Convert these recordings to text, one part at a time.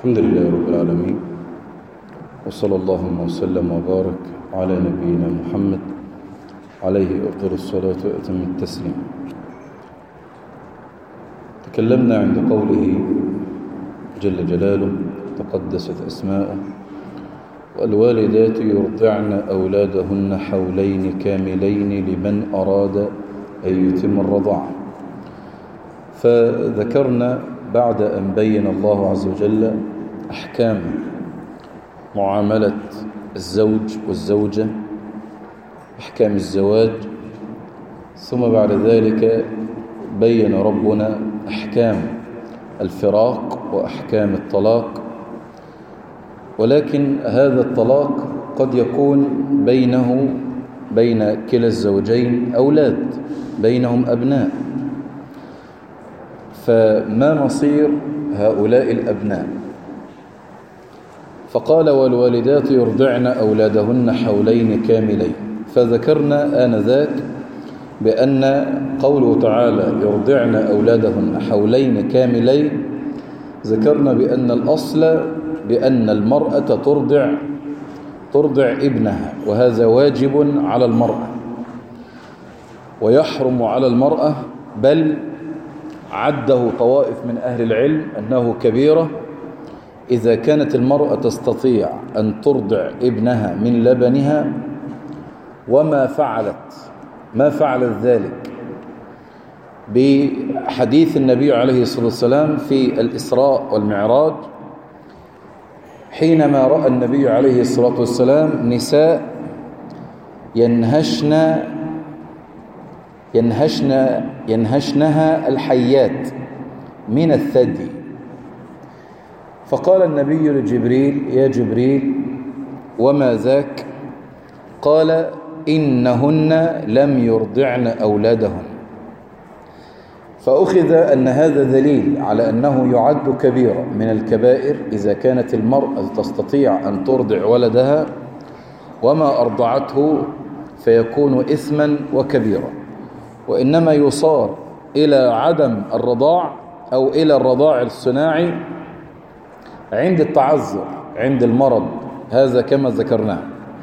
الحمد لله رب العالمين وصلى اللهم وسلم وبارك على نبينا محمد عليه أفضل الصلاة وأتم التسليم تكلمنا عند قوله جل جلاله تقدست أسماؤه والوالدات يرضعن أولادهن حولين كاملين لمن أراد أن يتم الرضاعة فذكرنا بعد أن بين الله عز وجل أحكام معاملة الزوج والزوجة أحكام الزواج ثم بعد ذلك بين ربنا أحكام الفراق وأحكام الطلاق ولكن هذا الطلاق قد يكون بينه بين كلا الزوجين أولاد بينهم أبناء فما مصير هؤلاء الأبناء فقال والوالدات يرضعن أولادهن حولين كاملين فذكرنا آنذاك بأن قوله تعالى يرضعن أولادهن حولين كاملين ذكرنا بأن الأصل بأن المرأة ترضع ترضع ابنها وهذا واجب على المرأة ويحرم على المرأة بل عده طوائف من أهل العلم أنه كبيرة إذا كانت المرأة تستطيع أن ترضع ابنها من لبنها وما فعلت ما فعلت ذلك بحديث النبي عليه الصلاة والسلام في الإسراء والمعراج حينما رأى النبي عليه الصلاة والسلام نساء ينهشن ينهشن ينهشنها الحيات من الثدي فقال النبي لجبريل يا جبريل وما ذاك قال إنهن لم يرضعن أولادهن فأخذ أن هذا دليل على أنه يعد كبيرا من الكبائر إذا كانت المرأة تستطيع أن ترضع ولدها وما أرضعته فيكون إثما وكبيرا وإنما يصار إلى عدم الرضاع أو إلى الرضاع الصناعي عند التعذر عند المرض هذا كما ذكرناه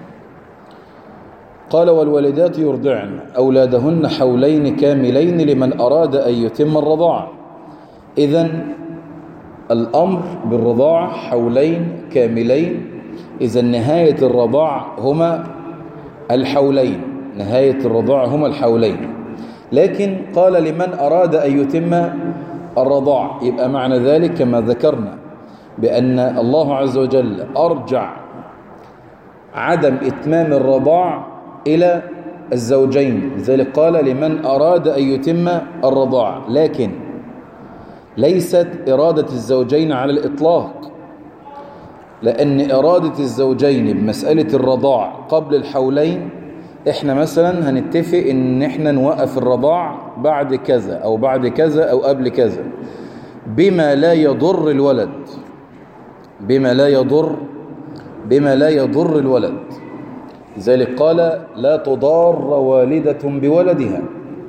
قال والوالدات يرضعن أولادهن حولين كاملين لمن أراد أن يتم الرضاعة إذا الأمر بالرضاعة حولين كاملين إذا نهاية الرضاع هما الحولين نهاية الرضاع هما الحولين لكن قال لمن أراد أن يتم الرضاع يبقى معنى ذلك كما ذكرنا بأن الله عز وجل أرجع عدم إتمام الرضاع إلى الزوجين لذلك قال لمن أراد أن يتم الرضاع لكن ليست إرادة الزوجين على الإطلاق لأن إرادة الزوجين بمسألة الرضاع قبل الحولين إحنا مثلا هنتفق إن إحنا نوقف الرضاع بعد كذا أو بعد كذا أو قبل كذا بما لا يضر الولد بما لا يضر بما لا يضر الولد لذلك قال لا تضار والدة بولدها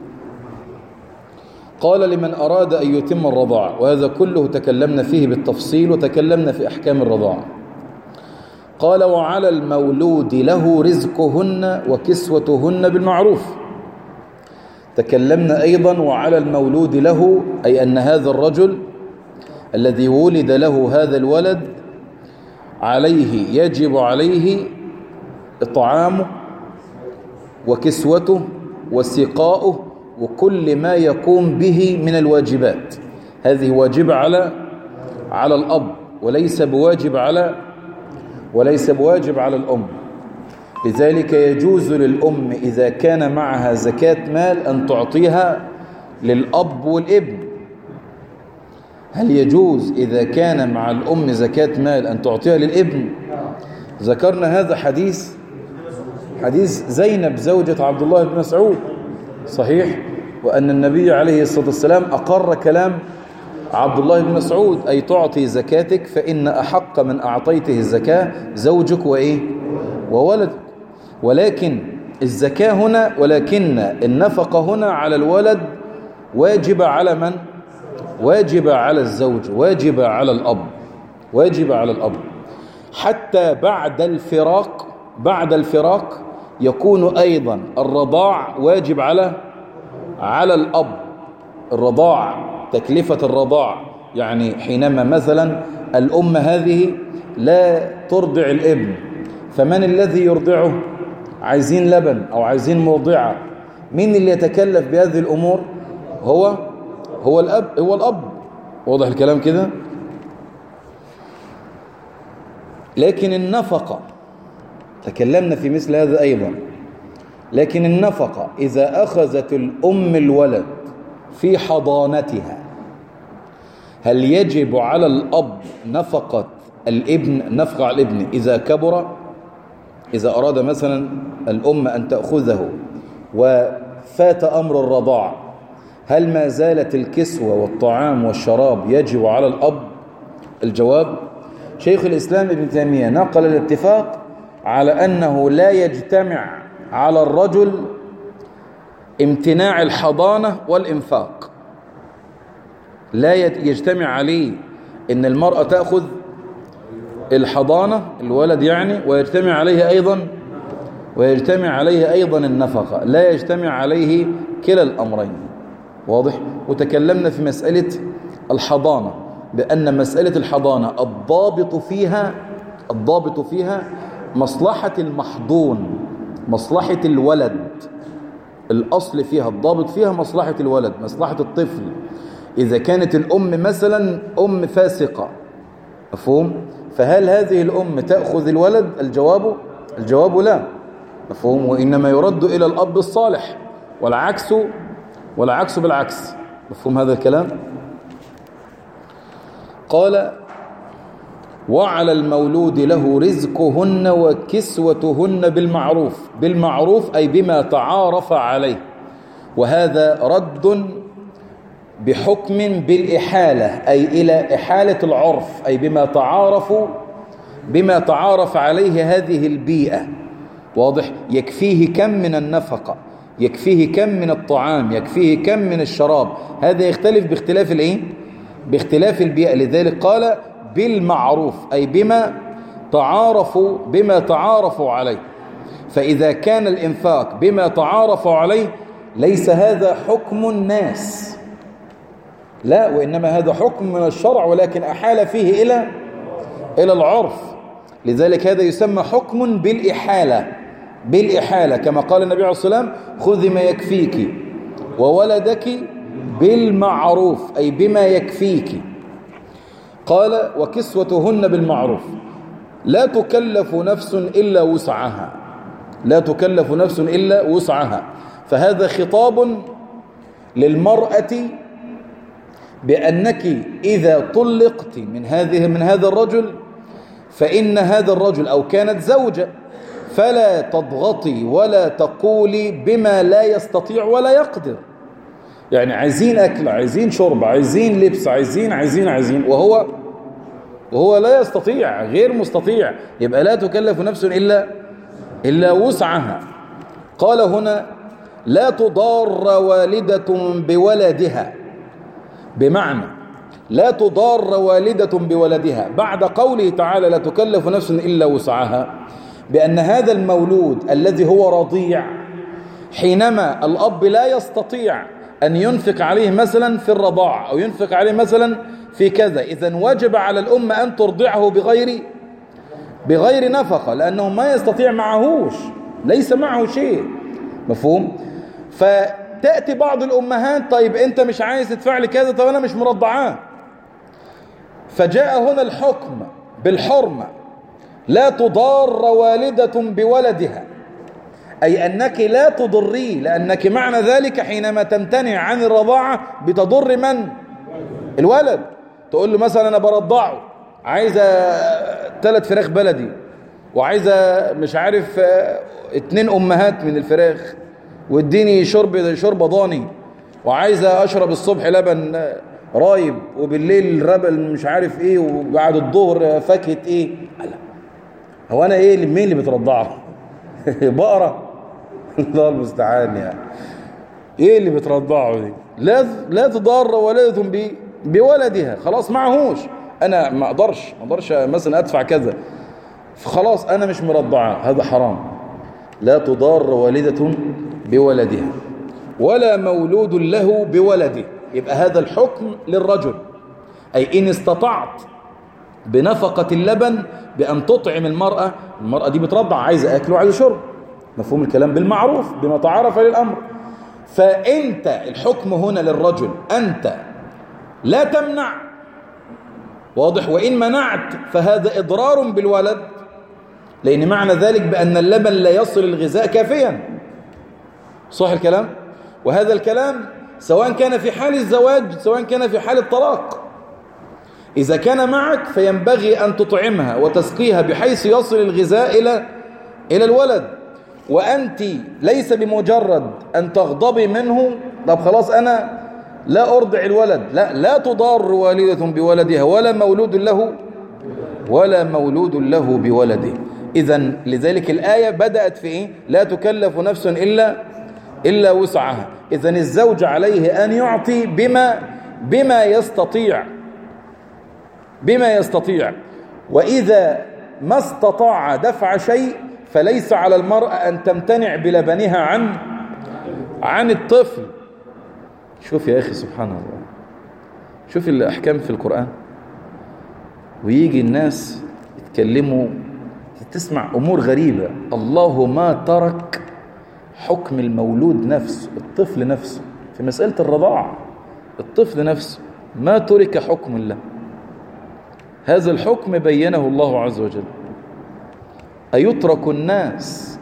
قال لمن أراد أن يتم الرضاعة وهذا كله تكلمنا فيه بالتفصيل وتكلمنا في أحكام الرضاعة قال وعلى المولود له رزقهن وكسوتهن بالمعروف تكلمنا أيضا وعلى المولود له أي أن هذا الرجل الذي ولد له هذا الولد عليه يجب عليه إطعامه وكسوته وسقاؤه وكل ما يقوم به من الواجبات هذه واجبة على على الأب وليس بواجب على وليس بواجب على الأم لذلك يجوز للأم إذا كان معها زكاة مال أن تعطيها للأب والابن هل يجوز إذا كان مع الأم زكاة مال أن تعطيها للابن ذكرنا هذا حديث حديث زينب زوجة عبد الله بن مسعود صحيح وأن النبي عليه الصلاة والسلام أقر كلام عبد الله بن مسعود أي تعطي زكاتك فإن أحق من أعطيته الزكاة زوجك وإيه وولدك ولكن الزكاة هنا ولكن النفقة هنا على الولد واجبة على من؟ واجبة على الزوج واجبة على الأب واجب على الأب حتى بعد الفراق بعد الفراق يكون أيضا الرضاع واجب على على الأب الرضاع تكلفة الرضاع يعني حينما مثلا الأم هذه لا ترضع الابن فمن الذي يرضعه عايزين لبن أو عايزين مرضعة مين اللي يتكلف بهذه الأمور هو هو الأب هو الأب واضح الكلام كده لكن النفقة تكلمنا في مثل هذا أيضا لكن النفقة إذا أخذت الأم الولد في حضانتها هل يجب على الأب نفقة الابن نفقة على الابن إذا كبر إذا أراد مثلا الأم أن تأخذه وفات أمر الرضاع هل ما زالت الكسوة والطعام والشراب يجب على الأب الجواب شيخ الإسلام ابن تيمية نقل الاتفاق على أنه لا يجتمع على الرجل امتناع الحضانة والإنفاق لا يجتمع عليه ان المرأة تأخذ الحضانة الولد يعني ويجتمع عليه أيضا ويجتمع عليه أيضا النفقة لا يجتمع عليه كلا الأمرين واضح وتكلمنا في مسألة الحضانة بأن مسألة الحضانة الضابط فيها الضابط فيها مصلحة المحضون مصلحة الولد الأصل فيها الضابط فيها مصلحة الولد مصلحة الطفل إذا كانت الأم مثلا أم فاسقة مفهوم فهل هذه الأم تأخذ الولد الجواب الجواب لا مفهوم وإنما يرد إلى الأب الصالح والعكس والعكس بالعكس مفهوم هذا الكلام قال وعلى المولود له رزقهن وكسوتهن بالمعروف بالمعروف أي بما تعارف عليه وهذا رد بحكم بالإحالة أي إلى إحالة العرف أي بما تعارفوا بما تعارف عليه هذه البيئة واضح يكفيه كم من النفقة يكفيه كم من الطعام يكفيه كم من الشراب هذا يختلف باختلاف الايه باختلاف البيئة لذلك قال بالمعروف أي بما تعارفوا بما تعارفوا عليه فإذا كان الإنفاق بما تعارفوا عليه ليس هذا حكم الناس لا وإنما هذا حكم من الشرع ولكن أحال فيه إلى إلى العرف لذلك هذا يسمى حكم بالإحالة بالإحالة كما قال النبي عليه الصلاة والسلام خذ ما يكفيك وولدك بالمعروف أي بما يكفيك قال وكسوتهن بالمعروف لا تكلف نفس إلا وسعها لا تكلف نفس إلا وسعها فهذا خطاب للمرأة بأنك إذا طلقت من هذه من هذا الرجل فإن هذا الرجل أو كانت زوجة فلا تضغطي ولا تقولي بما لا يستطيع ولا يقدر يعني عايزين أكل عايزين شرب عايزين لبس عايزين عايزين عايزين وهو وهو لا يستطيع غير مستطيع يبقى لا تكلف نفس إلا إلا وسعها قال هنا لا تضار والدة بولدها بمعنى لا تضار والدة بولدها بعد قوله تعالى لا تكلف نفس إلا وسعها بأن هذا المولود الذي هو رضيع حينما الأب لا يستطيع أن ينفق عليه مثلا في الرضاع أو ينفق عليه مثلا في كذا إذا وجب على الأم أن ترضعه بغير بغير نفقة لأنه ما يستطيع معهوش ليس معه شيء مفهوم فتأتي بعض الأمهات طيب أنت مش عايز تدفع لي كذا طب أنا مش مرضعاه فجاء هنا الحكم بالحرمة لا تضار والدة بولدها أي أنك لا تضريه لأنك معنى ذلك حينما تمتنع عن الرضاعة بتضر من؟ الولد تقول له مثلا أنا برضعه عايزة ثلاث فراخ بلدي وعايزة مش عارف اتنين أمهات من الفراخ واديني شرب شرب ضاني وعايزة أشرب الصبح لبن رايب وبالليل ربل مش عارف ايه وبعد الظهر فاكهة ايه لا هو انا ايه مين اللي بترضعه بقرة الله المستعان يعني ايه اللي بترضعه دي لا لا تضار ولدة بولدها خلاص معهوش انا ما اقدرش ما اقدرش مثلا ادفع كذا فخلاص انا مش مرضعه هذا حرام لا تضار والدة بولدها ولا مولود له بولده يبقى هذا الحكم للرجل أي إن استطعت بنفقة اللبن بأن تطعم المرأة المرأة دي بترضع عايزة أكل وعايزة شرب مفهوم الكلام بالمعروف بما تعرف للأمر فأنت الحكم هنا للرجل أنت لا تمنع واضح وإن منعت فهذا إضرار بالولد لأن معنى ذلك بأن اللبن لا يصل الغذاء كافيا صح الكلام وهذا الكلام سواء كان في حال الزواج سواء كان في حال الطلاق إذا كان معك فينبغي أن تطعمها وتسقيها بحيث يصل الغذاء إلى إلى الولد وأنت ليس بمجرد أن تغضبي منه طب خلاص أنا لا أرضع الولد لا لا تضار والدة بولدها ولا مولود له ولا مولود له بولده إذا لذلك الآية بدأت في إيه؟ لا تكلف نفس إلا إلا وسعها إذا الزوج عليه أن يعطي بما بما يستطيع بما يستطيع وإذا ما استطاع دفع شيء فليس على المرأة أن تمتنع بلبنها عن عن الطفل شوف يا أخي سبحان الله شوف الأحكام في القرآن ويجي الناس يتكلموا تسمع أمور غريبة الله ما ترك حكم المولود نفسه الطفل نفسه في مسألة الرضاعة الطفل نفسه ما ترك حكم الله هذا الحكم بينه الله عز وجل أيترك الناس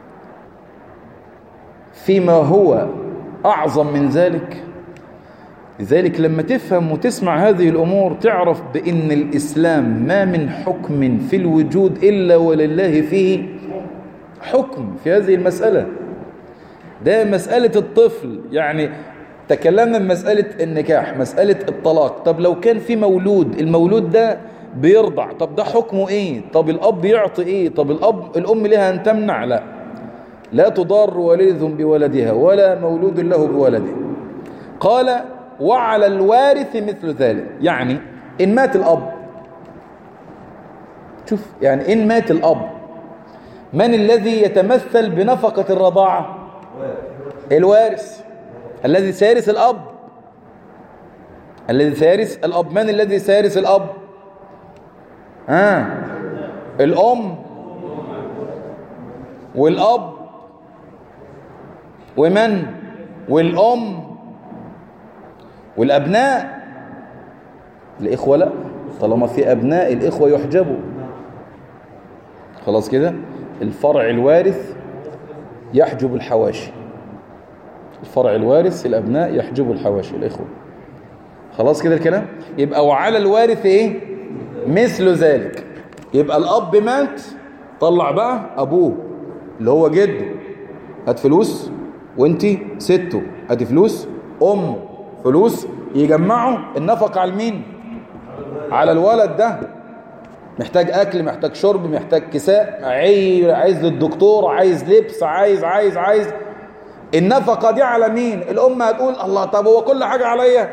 فيما هو أعظم من ذلك لذلك لما تفهم وتسمع هذه الأمور تعرف بأن الإسلام ما من حكم في الوجود إلا ولله فيه حكم في هذه المسألة ده مسألة الطفل يعني تكلمنا من مسألة النكاح مسألة الطلاق طب لو كان في مولود المولود ده بيرضع طب ده حكمه ايه طب الأب يعطي ايه طب الأب الأم لها أن تمنع لا لا تضار والدة بولدها ولا مولود له بولده قال وعلى الوارث مثل ذلك يعني إن مات الأب شوف يعني إن مات الأب من الذي يتمثل بنفقة الرضاعة الوارث الذي سيرث الأب الذي سيرث الأب من الذي سيرث الأب ها آه. الأم والأب ومن والأم والأبناء الإخوة لا طالما في أبناء الإخوة يحجبوا خلاص كده الفرع الوارث يحجب الحواشي الفرع الوارث الأبناء يحجب الحواشي الإخوة خلاص كده الكلام يبقى وعلى الوارث إيه مثل ذلك يبقى الأب مات طلع بقى أبوه اللي هو جده هات فلوس وانتي سته هاتي فلوس أم فلوس يجمعوا النفقة على مين على الولد ده محتاج أكل محتاج شرب محتاج كساء عايز للدكتور عايز لبس عايز عايز عايز النفقة دي على مين الأم هتقول الله طب هو كل حاجة عليا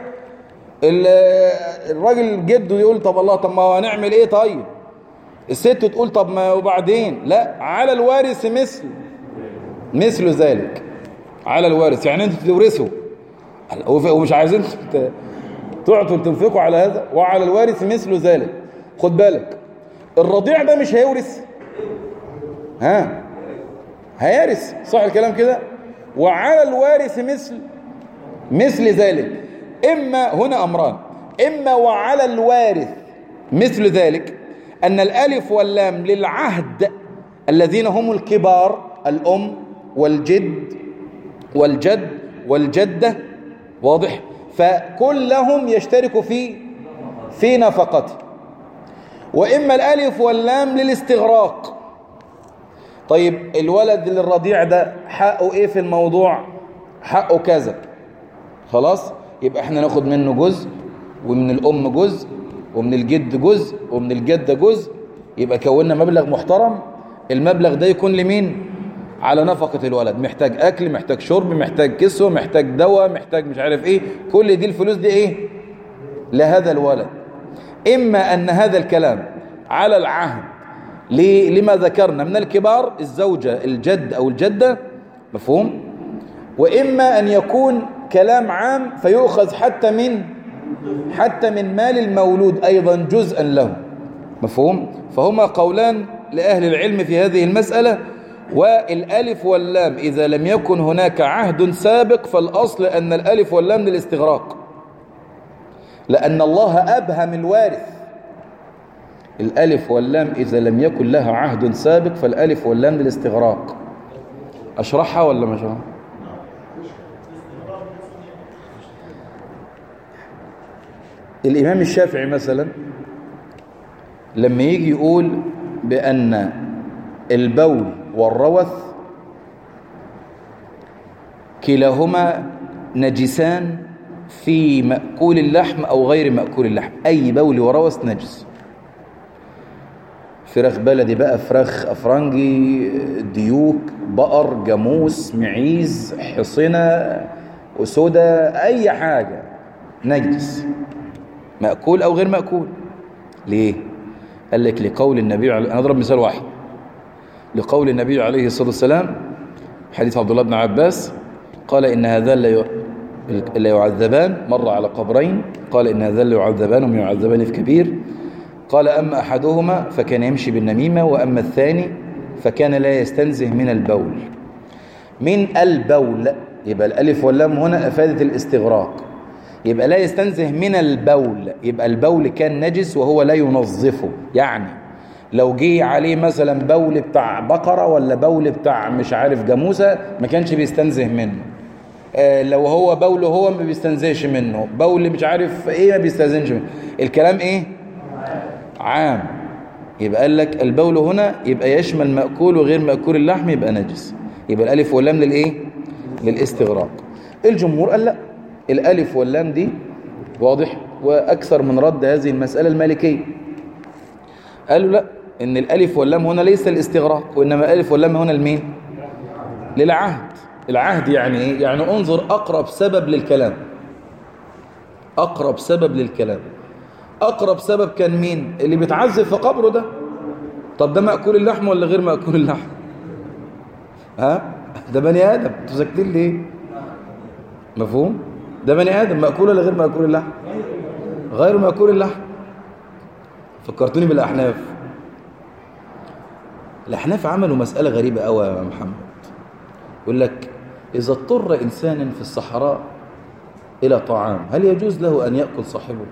الراجل جده يقول طب الله طب ما هنعمل ايه طيب الست تقول طب ما وبعدين لا على الوارث مثل مثل ذلك على الوارث يعني انتوا تورثوا ومش عايزين تعطوا تنفقوا على هذا وعلى الوارث مثل ذلك خد بالك الرضيع ده مش هيورث ها هيرث صح الكلام كده وعلى الوارث مثل مثل ذلك إما هنا أمران إما وعلى الوارث مثل ذلك أن الألف واللام للعهد الذين هم الكبار الأم والجد والجد والجدة واضح فكلهم يشترك في في نفقته وإما الألف واللام للاستغراق طيب الولد الرضيع ده حقه إيه في الموضوع حقه كذا خلاص يبقى احنا ناخد منه جزء ومن الأم جزء ومن الجد جزء ومن الجدة جزء يبقى كوننا مبلغ محترم المبلغ ده يكون لمين على نفقة الولد محتاج أكل محتاج شرب محتاج كسوة محتاج دواء محتاج مش عارف إيه كل دي الفلوس دي إيه لهذا الولد إما أن هذا الكلام على العهد لما ذكرنا من الكبار الزوجة الجد أو الجدة مفهوم وإما أن يكون كلام عام فيؤخذ حتى من حتى من مال المولود أيضا جزءا له مفهوم فهما قولان لأهل العلم في هذه المسألة والألف واللام إذا لم يكن هناك عهد سابق فالأصل أن الألف واللام للاستغراق لأن الله أبهم الوارث الألف واللام إذا لم يكن لها عهد سابق فالألف واللام للاستغراق أشرحها ولا ما أشرحها الإمام الشافعي مثلا لما يجي يقول بأن البول والروث كلاهما نجسان في مأكول اللحم أو غير مأكول اللحم أي بول وروث نجس فراخ بلدي بقى فراخ أفرنجي ديوك بقر جاموس معيز حصنة أسودة أي حاجة نجس مأكول أو غير مأكول ليه؟ قال لك لقول النبي عليه أنا أضرب مثال واحد لقول النبي عليه الصلاة والسلام حديث عبد الله بن عباس قال إن هذا لا يعذبان مر على قبرين قال إن هذا لا يعذبان وما يعذبان في كبير قال أما أحدهما فكان يمشي بالنميمة وأما الثاني فكان لا يستنزه من البول من البول يبقى الألف واللام هنا أفادت الاستغراق يبقى لا يستنزه من البول يبقى البول كان نجس وهو لا ينظفه يعني لو جه عليه مثلا بول بتاع بقرة ولا بول بتاع مش عارف جاموسة ما كانش بيستنزه منه آه لو هو بوله هو ما بيستنزهش منه بول مش عارف ايه ما بيستنزهش منه الكلام ايه عام يبقى قال لك البول هنا يبقى يشمل مأكول وغير مأكول اللحم يبقى نجس يبقى الألف واللام للإيه للاستغراق الجمهور قال لا الألف واللام دي واضح وأكثر من رد هذه المسألة المالكية قالوا لا إن الألف واللام هنا ليس الاستغراق وإنما الألف واللام هنا المين للعهد العهد يعني إيه يعني انظر أقرب سبب للكلام أقرب سبب للكلام أقرب سبب كان مين اللي بيتعذب في قبره ده طب ده مأكول اللحم ولا غير مأكول اللحم ها ده بني آدم انتوا ساكتين ليه مفهوم ده بني آدم مأكول ولا غير مأكول اللحم غير مأكول اللحم فكرتوني بالأحناف الأحناف عملوا مسألة غريبة قوي يا محمد يقول لك إذا اضطر إنسان في الصحراء إلى طعام هل يجوز له أن يأكل صاحبه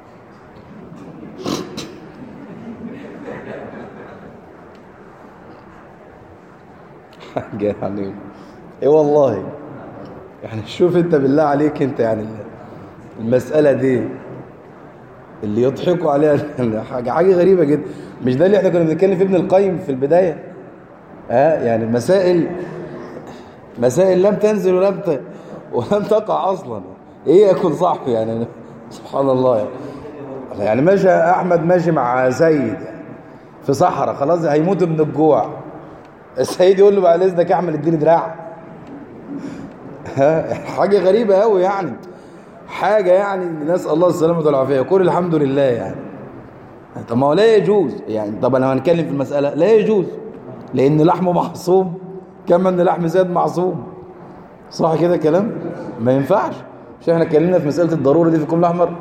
حاجة يعني ايه والله يعني شوف انت بالله عليك انت يعني المسألة دي اللي يضحكوا عليها حاجة حاجة غريبة جدا مش ده اللي احنا كنا بنتكلم في ابن القيم في البداية ها يعني المسائل مسائل لم تنزل ولم ت... ولم تقع اصلا ايه يكون صاحبي يعني سبحان الله يعني, يعني ماشي احمد ماشي مع سيد يعني في صحراء خلاص هيموتوا من الجوع السيد يقول له بعد اذنك اعمل اديني دراع حاجه غريبه قوي يعني حاجه يعني نسال الله السلامه والعافيه يقول الحمد لله يعني طب ما هو لا يجوز يعني طب لو هنتكلم في المساله لا يجوز لان لحمه معصوم كما ان لحم زاد معصوم صح كده كلام ما ينفعش مش احنا اتكلمنا في مساله الضروره دي في الكم الاحمر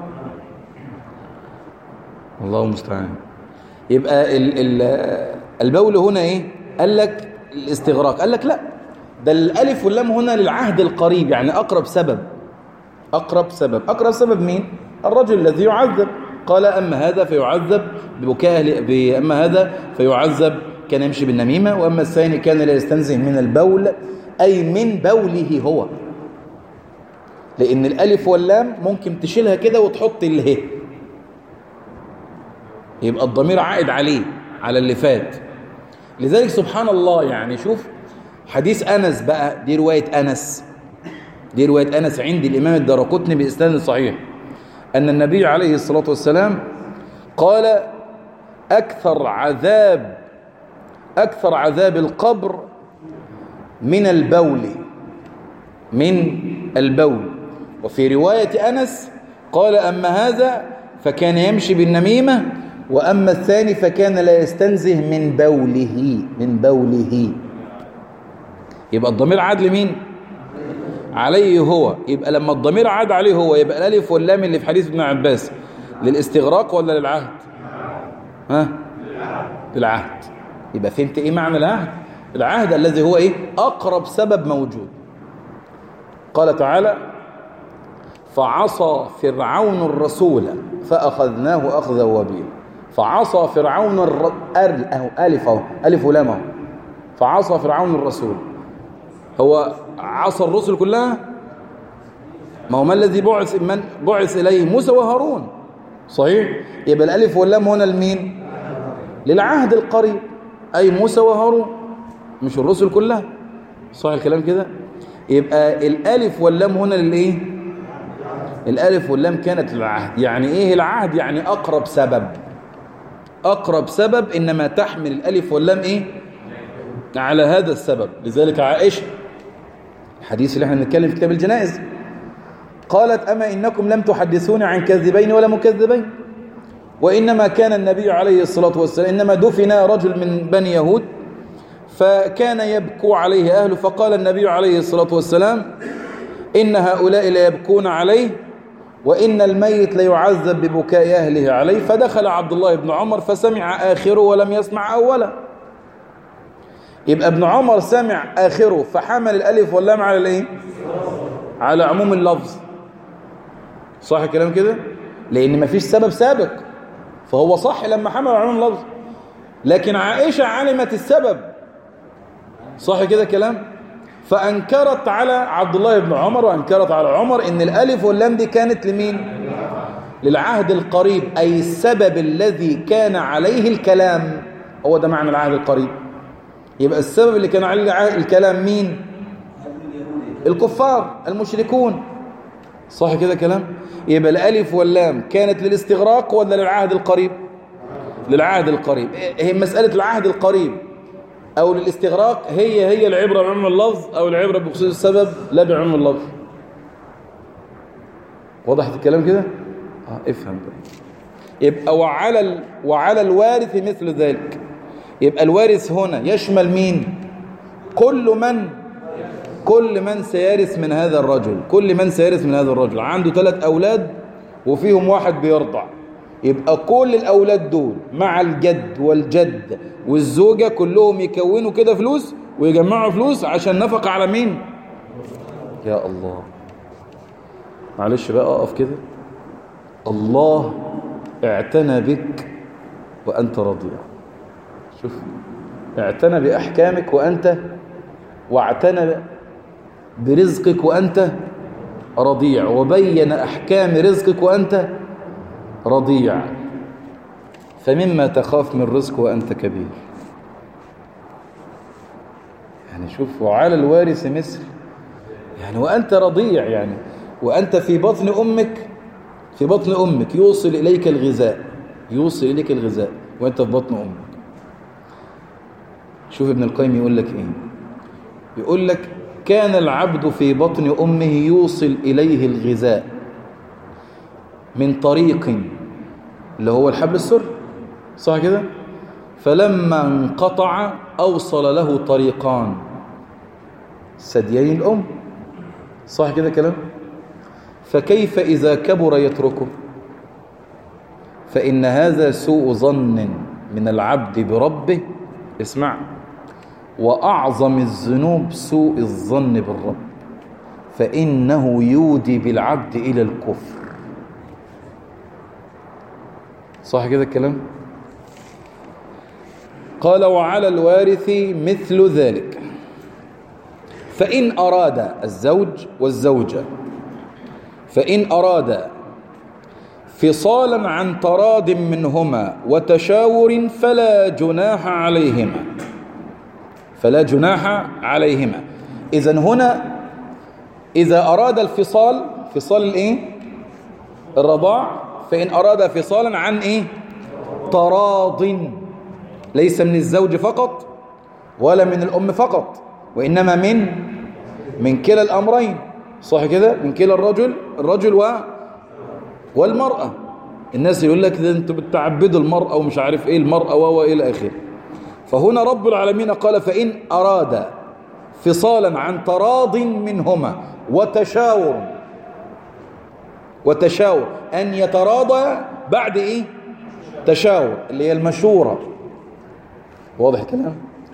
الله المستعان يبقى ال ال البول هنا ايه قال لك الاستغراق قال لك لا ده الالف واللام هنا للعهد القريب يعني اقرب سبب اقرب سبب اقرب سبب مين الرجل الذي يعذب قال اما هذا فيعذب ببكاء اما هذا فيعذب كان يمشي بالنميمه واما الثاني كان لا يستنزه من البول اي من بوله هو لان الالف واللام ممكن تشيلها كده وتحط اله يبقى الضمير عائد عليه على اللي فات لذلك سبحان الله يعني شوف حديث أنس بقى دي رواية أنس دي رواية أنس عند الإمام الدرقطني بإسناد صحيح أن النبي عليه الصلاة والسلام قال أكثر عذاب أكثر عذاب القبر من البول من البول وفي رواية أنس قال أما هذا فكان يمشي بالنميمة وأما الثاني فكان لا يستنزه من بوله من بوله يبقى الضمير عاد لمين عليه هو يبقى لما الضمير عاد عليه هو يبقى الالف واللام اللي في حديث ابن عباس للاستغراق ولا للعهد ها للعهد يبقى فهمت ايه معنى العهد العهد الذي هو ايه اقرب سبب موجود قال تعالى فعصى فرعون الرسول فاخذناه اخذا وبيلا فعصى فرعون الر... أهو ألف أهو ألف ولام أهو فعصى فرعون الرسول هو عصى الرسل كلها ما هو ما الذي بعث من بعث إليه موسى وهارون صحيح يبقى الألف واللام هنا لمين للعهد القريب أي موسى وهارون مش الرسل كلها صح الكلام كده يبقى الألف واللام هنا للإيه الألف واللام كانت للعهد يعني إيه العهد يعني أقرب سبب أقرب سبب إنما تحمل الألف واللام إيه على هذا السبب لذلك عائشة الحديث اللي احنا بنتكلم في كتاب الجنائز قالت أما إنكم لم تحدثوني عن كذبين ولا مكذبين وإنما كان النبي عليه الصلاة والسلام إنما دفن رجل من بني يهود فكان يبكو عليه أهله فقال النبي عليه الصلاة والسلام إن هؤلاء لا يبكون عليه وإن الميت ليعذب ببكاء أهله عليه فدخل عبد الله بن عمر فسمع آخره ولم يسمع أولا يبقى ابن عمر سمع آخره فحمل الألف واللام على الإيه؟ على عموم اللفظ صح الكلام كده؟ لأن مفيش سبب سابق فهو صح لما حمل عموم اللفظ لكن عائشة علمت السبب صح كده كلام؟ فأنكرت على عبد الله بن عمر وأنكرت على عمر إن الألف واللام دي كانت لمين للعهد القريب أي السبب الذي كان عليه الكلام هو ده معنى العهد القريب يبقى السبب اللي كان عليه الكلام مين الكفار المشركون صح كده كلام يبقى الألف واللام كانت للاستغراق ولا للعهد القريب للعهد القريب هي مسألة العهد القريب أو للاستغراق هي هي العبرة بعموم اللفظ أو العبرة بخصوص السبب لا بعموم اللفظ وضحت الكلام كده آه افهم بقى يبقى وعلى ال... وعلى الوارث مثل ذلك يبقى الوارث هنا يشمل مين كل من كل من سيرث من هذا الرجل كل من سيرث من هذا الرجل عنده ثلاث أولاد وفيهم واحد بيرضع يبقى كل الأولاد دول مع الجد والجد والزوجة كلهم يكونوا كده فلوس ويجمعوا فلوس عشان نفق على مين يا الله معلش بقى اقف كده الله اعتنى بك وأنت رضيع شوف اعتنى بأحكامك وأنت واعتنى برزقك وأنت رضيع وبين أحكام رزقك وأنت رضيع فمما تخاف من رزق وأنت كبير يعني شوف وعلى الوارث مثل يعني وأنت رضيع يعني وأنت في بطن أمك في بطن أمك يوصل إليك الغذاء يوصل إليك الغذاء وأنت في بطن أمك شوف ابن القيم يقول لك إيه يقول لك كان العبد في بطن أمه يوصل إليه الغذاء من طريق اللي هو الحبل السر صح كده فلما انقطع أوصل له طريقان ثديين الأم صح كده كلام فكيف إذا كبر يتركه فإن هذا سوء ظن من العبد بربه اسمع وأعظم الذنوب سوء الظن بالرب فإنه يودي بالعبد إلى الكفر صح كده الكلام قال وعلى الوارث مثل ذلك فإن أراد الزوج والزوجة فإن أراد فصالا عن تراض منهما وتشاور فلا جناح عليهما فلا جناح عليهما إذا هنا إذا أراد الفصال فصال الإيه؟ الرضاع فإن أراد فصالا عن إيه؟ تراض ليس من الزوج فقط ولا من الأم فقط وإنما من من كلا الأمرين صح كده من كلا الرجل الرجل و والمرأة الناس اللي يقول لك ده انتوا بتعبدوا المرأة ومش عارف ايه المرأة و الى اخره فهنا رب العالمين قال فإن أراد فصالا عن تراض منهما وتشاور وتشاور أن يتراضى بعد إيه تشاور اللي هي المشورة واضح الكلام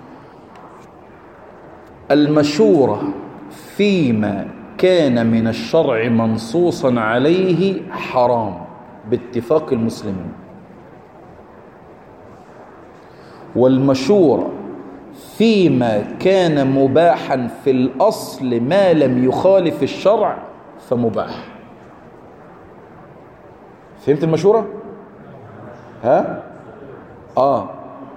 المشورة فيما كان من الشرع منصوصا عليه حرام باتفاق المسلمين والمشورة فيما كان مباحا في الأصل ما لم يخالف الشرع فمباح فهمت المشورة؟ ها؟ آه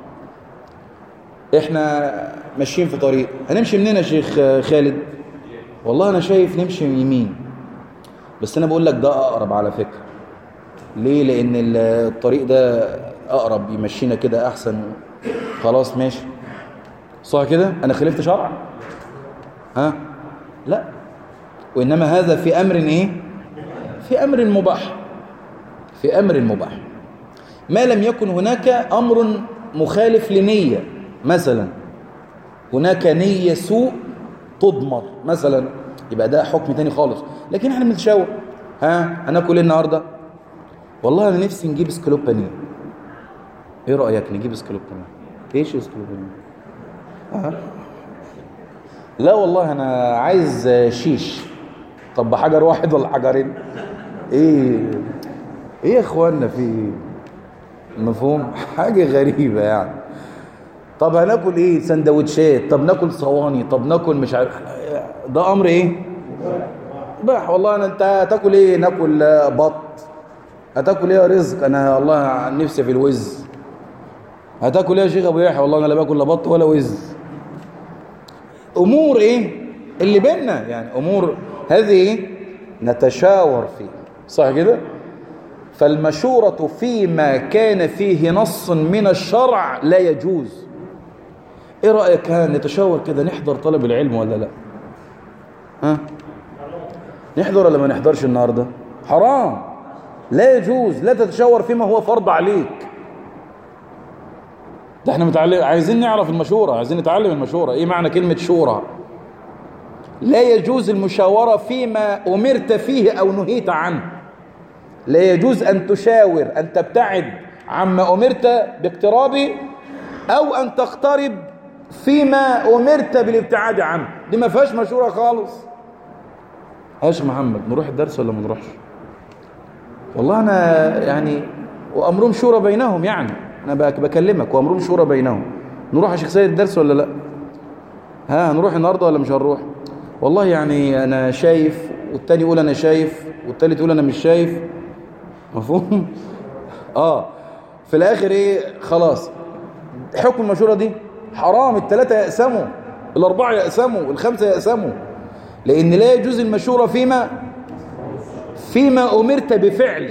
احنا ماشيين في طريق هنمشي منين يا شيخ خالد والله انا شايف نمشي من يمين بس انا بقول لك ده اقرب على فكرة ليه لان الطريق ده اقرب يمشينا كده احسن خلاص ماشي صح كده انا خلفت شرع ها لا وانما هذا في امر ايه في امر مباح في امر مباح ما لم يكن هناك امر مخالف لنيه مثلا هناك نيه سوء تضمر مثلا يبقى ده حكم تاني خالص لكن احنا بنتشاور ها هناكل ايه النهارده والله انا نفسي نجيب سكلوب بانيه ايه رايك نجيب سكلوب بانيه ايش سكلوب بانيه أه. لا والله انا عايز شيش طب بحجر واحد ولا حجرين ايه ايه يا اخوانا في ايه مفهوم حاجه غريبه يعني طب هناكل ايه سندوتشات طب ناكل صواني طب ناكل مش عارف ده امر ايه باح والله انا انت هتاكل ايه ناكل بط هتاكل ايه يا رزق انا والله عن نفسي في الوز هتاكل ايه يا شيخ ابو يحيى والله انا لا باكل لا بط ولا وز امور ايه اللي بيننا يعني امور هذه ايه نتشاور فيه صح كده فالمشورة فيما كان فيه نص من الشرع لا يجوز ايه رأيك ها نتشاور كده نحضر طلب العلم ولا لا ها نحضر ولا ما نحضرش النهاردة حرام لا يجوز لا تتشاور فيما هو فرض عليك ده احنا متعلم عايزين نعرف المشورة عايزين نتعلم المشورة ايه معنى كلمة شورى لا يجوز المشاورة فيما أمرت فيه أو نهيت عنه لا يجوز أن تشاور أن تبتعد عما أمرت باقترابه أو أن تقترب فيما أمرت بالابتعاد عنه دي ما فيهاش مشورة خالص هاش محمد نروح الدرس ولا ما نروحش والله أنا يعني وأمرهم شورى بينهم يعني أنا بكلمك وأمرهم شورى بينهم نروح يا شيخ سيد الدرس ولا لا ها هنروح النهاردة ولا مش هنروح والله يعني أنا شايف والتاني يقول أنا شايف والتالت يقول أنا مش شايف مفهوم اه في الاخر ايه خلاص حكم المشوره دي حرام الثلاثه يقسموا الاربعه يقسموا الخمسه يقسموا لان لا يجوز المشوره فيما فيما امرت بفعله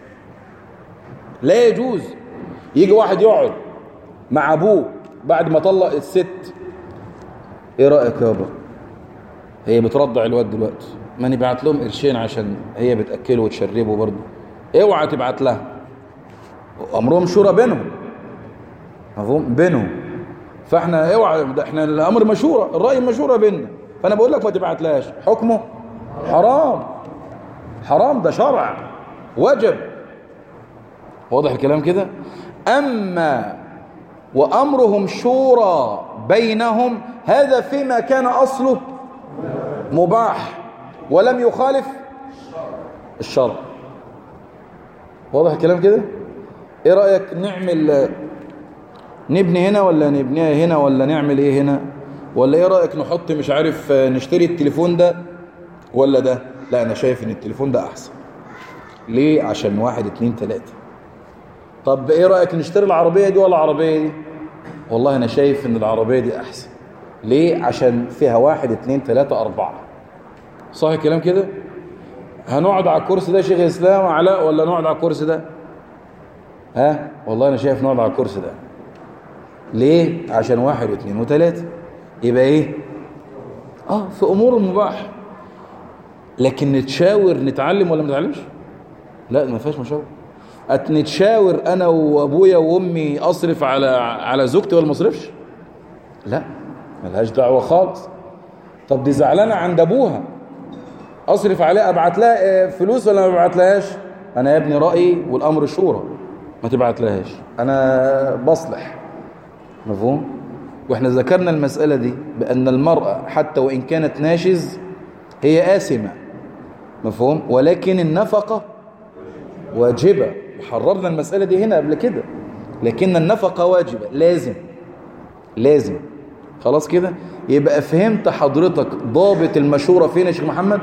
لا يجوز يجي واحد يقعد مع ابوه بعد ما طلق الست ايه رايك يابا هي بترضع الواد دلوقتي ما نبعت لهم قرشين عشان هي بتاكله وتشربه برضه اوعى تبعت لها امرهم شورى بينهم مفهوم بينهم فاحنا اوعى احنا الامر مشوره الراي مشوره بيننا فانا بقول لك ما تبعتلهاش حكمه حرام حرام ده شرع وجب واضح الكلام كده اما وامرهم شورى بينهم هذا فيما كان اصله مباح ولم يخالف الشرع واضح الكلام كده ايه رأيك نعمل نبني هنا ولا نبنيها هنا ولا نعمل ايه هنا ولا ايه رأيك نحط مش عارف نشتري التليفون ده ولا ده لا انا شايف ان التليفون ده احسن ليه عشان واحد اتنين تلاتة طب ايه رأيك نشتري العربية دي ولا العربية دي والله انا شايف ان العربية دي احسن ليه عشان فيها واحد اتنين تلاتة اربعة صح الكلام كده هنقعد على الكرسي ده يا شيخ اسلام علاء ولا نقعد على الكرسي ده ها والله انا شايف نقعد على الكرسي ده ليه عشان واحد واثنين وثلاثة يبقى ايه اه في امور المباح لكن نتشاور نتعلم ولا ما نتعلمش لا ما فيهاش مشاور نتشاور انا وابويا وامي اصرف على على زوجتي ولا ما اصرفش لا ملهاش دعوه خالص طب دي زعلانه عند ابوها اصرف عليها ابعت لها فلوس ولا ما ابعت لهاش انا يا ابني رايي والامر شورى ما تبعت لهاش انا بصلح مفهوم واحنا ذكرنا المساله دي بان المراه حتى وان كانت ناشز هي آثمة مفهوم ولكن النفقة واجبة حررنا المسألة دي هنا قبل كده لكن النفقة واجبة لازم لازم خلاص كده يبقى فهمت حضرتك ضابط المشورة فين يا شيخ محمد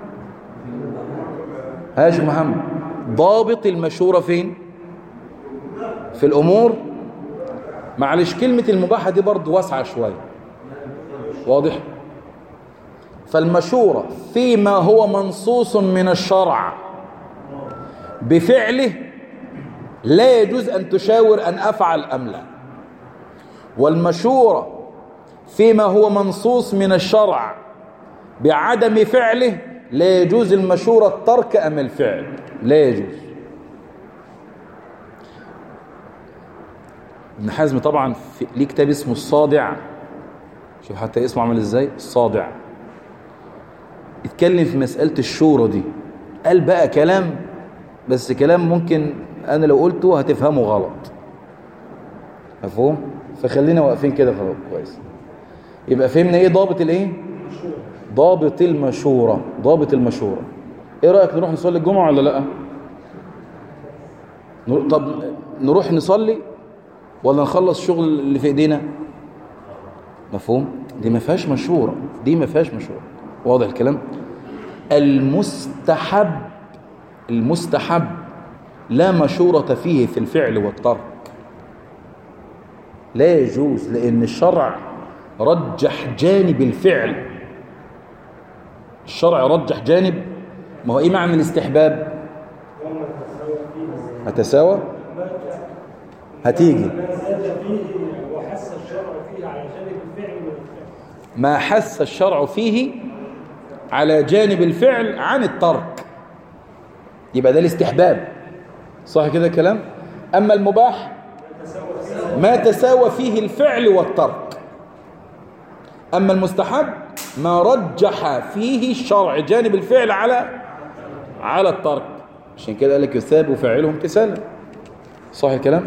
ها يا شيخ محمد ضابط المشورة فين في الأمور معلش كلمة المباحة دي برضو واسعة شوية واضح فالمشورة فيما هو منصوص من الشرع بفعله لا يجوز أن تشاور أن أفعل أم لا والمشورة فيما هو منصوص من الشرع بعدم فعله لا يجوز المشورة الترك أم الفعل لا يجوز ابن حزم طبعا في ليه كتاب اسمه الصادع شوف حتى اسمه عمل ازاي الصادع اتكلم في مسألة الشورى دي قال بقى كلام بس كلام ممكن انا لو قلته هتفهمه غلط مفهوم فخلينا واقفين كده خلاص كويس يبقى فهمنا ايه ضابط الايه ضابط المشورة ضابط المشورة ايه رأيك نروح نصلي الجمعة ولا لا طب نروح نصلي ولا نخلص الشغل اللي في ايدينا مفهوم دي ما فيهاش مشورة دي ما فيهاش مشورة واضح الكلام المستحب المستحب لا مشورة فيه في الفعل والترك لا يجوز لأن الشرع رجح جانب الفعل الشرع رجح جانب ما هو ايه معنى الاستحباب هتساوى هتيجي ما حث الشرع فيه على جانب الفعل عن الترك يبقى ده الاستحباب صح كده كلام أما المباح ما تساوى فيه الفعل والترك أما المستحب ما رجح فيه الشرع جانب الفعل على على الترك عشان كده قال لك يثاب فاعله امتثالا صح الكلام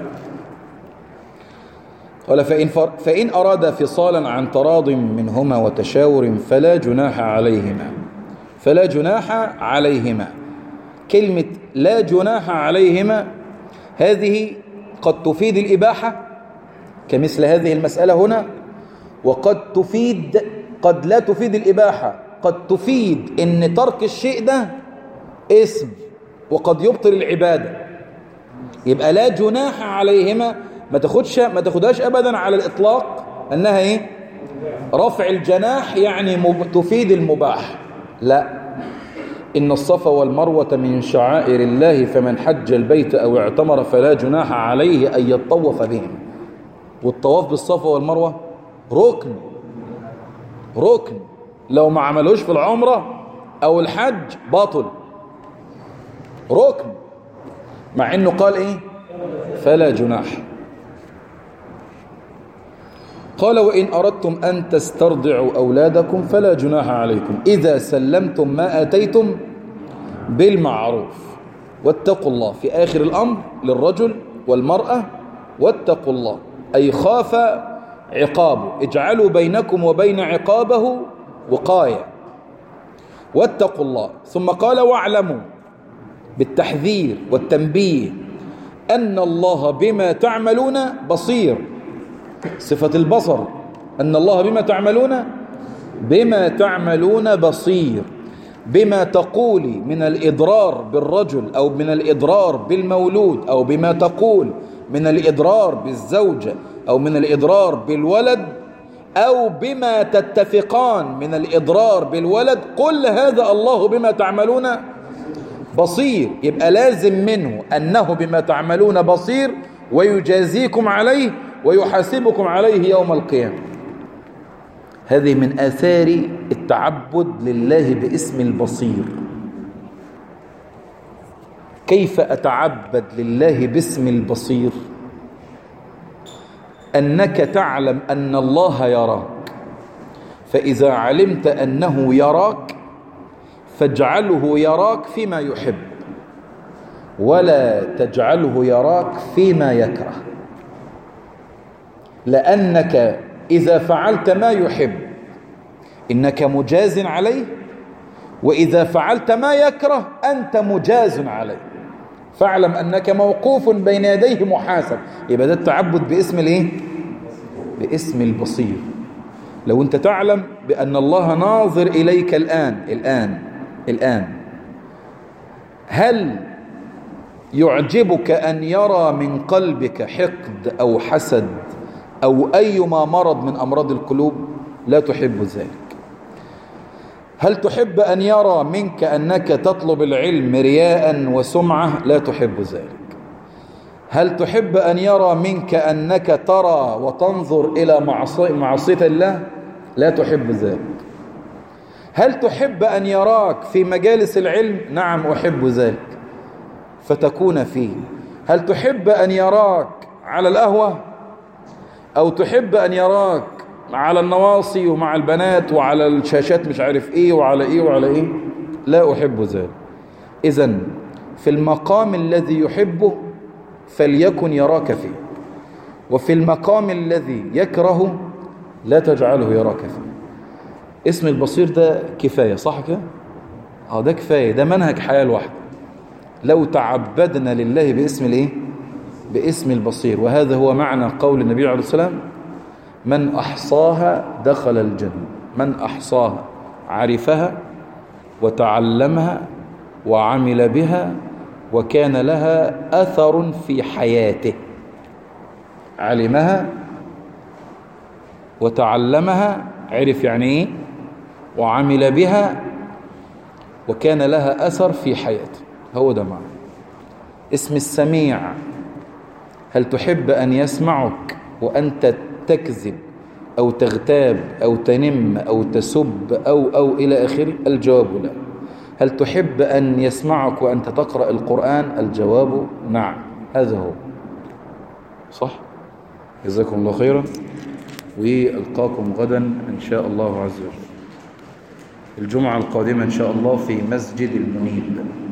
قال فإن, فإن أراد فصالا عن تراض منهما وتشاور فلا جناح عليهما فلا جناح عليهما كلمة لا جناح عليهما هذه قد تفيد الإباحة كمثل هذه المسألة هنا وقد تفيد قد لا تفيد الإباحة قد تفيد ان ترك الشيء ده اسم وقد يبطل العبادة يبقى لا جناح عليهما ما تاخدش ما تاخدهاش ابدا على الاطلاق انها ايه رفع الجناح يعني مب... تفيد المباح لا إن الصفا والمروة من شعائر الله فمن حج البيت أو اعتمر فلا جناح عليه أن يطوف بهم والطواف بالصفا والمروة ركن ركن لو ما عملوش في العمرة أو الحج باطل ركن مع إنه قال إيه فلا جناح قال وإن أردتم أن تسترضعوا أولادكم فلا جناح عليكم إذا سلمتم ما آتيتم بالمعروف واتقوا الله في آخر الأمر للرجل والمرأة واتقوا الله أي خاف عقابه اجعلوا بينكم وبين عقابه وقاية واتقوا الله ثم قال واعلموا بالتحذير والتنبيه أن الله بما تعملون بصير صفة البصر أن الله بما تعملون بما تعملون بصير بما تقولي من الإضرار بالرجل أو من الإضرار بالمولود أو بما تقول من الإضرار بالزوجة أو من الإضرار بالولد أو بما تتفقان من الإضرار بالولد كل هذا الله بما تعملون بصير يبقى لازم منه أنه بما تعملون بصير ويجازيكم عليه ويحاسبكم عليه يوم القيامة هذه من آثار التعبد لله باسم البصير كيف أتعبد لله باسم البصير أنك تعلم أن الله يراك فإذا علمت أنه يراك فاجعله يراك فيما يحب ولا تجعله يراك فيما يكره لأنك إذا فعلت ما يحب إنك مجاز عليه وإذا فعلت ما يكره أنت مجاز عليه فاعلم أنك موقوف بين يديه محاسب يبقى ده التعبد باسم الايه باسم البصير لو أنت تعلم بأن الله ناظر إليك الآن الآن الآن هل يعجبك أن يرى من قلبك حقد أو حسد أو أيما مرض من أمراض القلوب لا تحب ذلك هل تحب أن يرى منك أنك تطلب العلم رياء وسمعة لا تحب ذلك هل تحب أن يرى منك أنك ترى وتنظر إلى معصية الله لا تحب ذلك هل تحب أن يراك في مجالس العلم نعم أحب ذلك فتكون فيه هل تحب أن يراك على القهوة أو تحب أن يراك على النواصي ومع البنات وعلى الشاشات مش عارف ايه وعلى ايه وعلى ايه لا احب ذلك اذا في المقام الذي يحبه فليكن يراك فيه وفي المقام الذي يكره لا تجعله يراك فيه اسم البصير ده كفاية صح كده اه ده كفاية ده منهج حياة لوحده لو تعبدنا لله باسم الايه باسم البصير وهذا هو معنى قول النبي عليه الصلاة والسلام من أحصاها دخل الجنة من أحصاها عرفها وتعلمها وعمل بها وكان لها أثر في حياته علمها وتعلمها عرف يعني ايه وعمل بها وكان لها أثر في حياته هو ده معنى اسم السميع هل تحب أن يسمعك وأنت تكذب أو تغتاب أو تنم أو تسب أو أو إلى آخره الجواب لا هل تحب أن يسمعك وأنت تقرأ القرآن الجواب نعم هذا هو صح جزاكم الله خيرا وألقاكم غدا إن شاء الله عز وجل الجمعة القادمة إن شاء الله في مسجد المنيب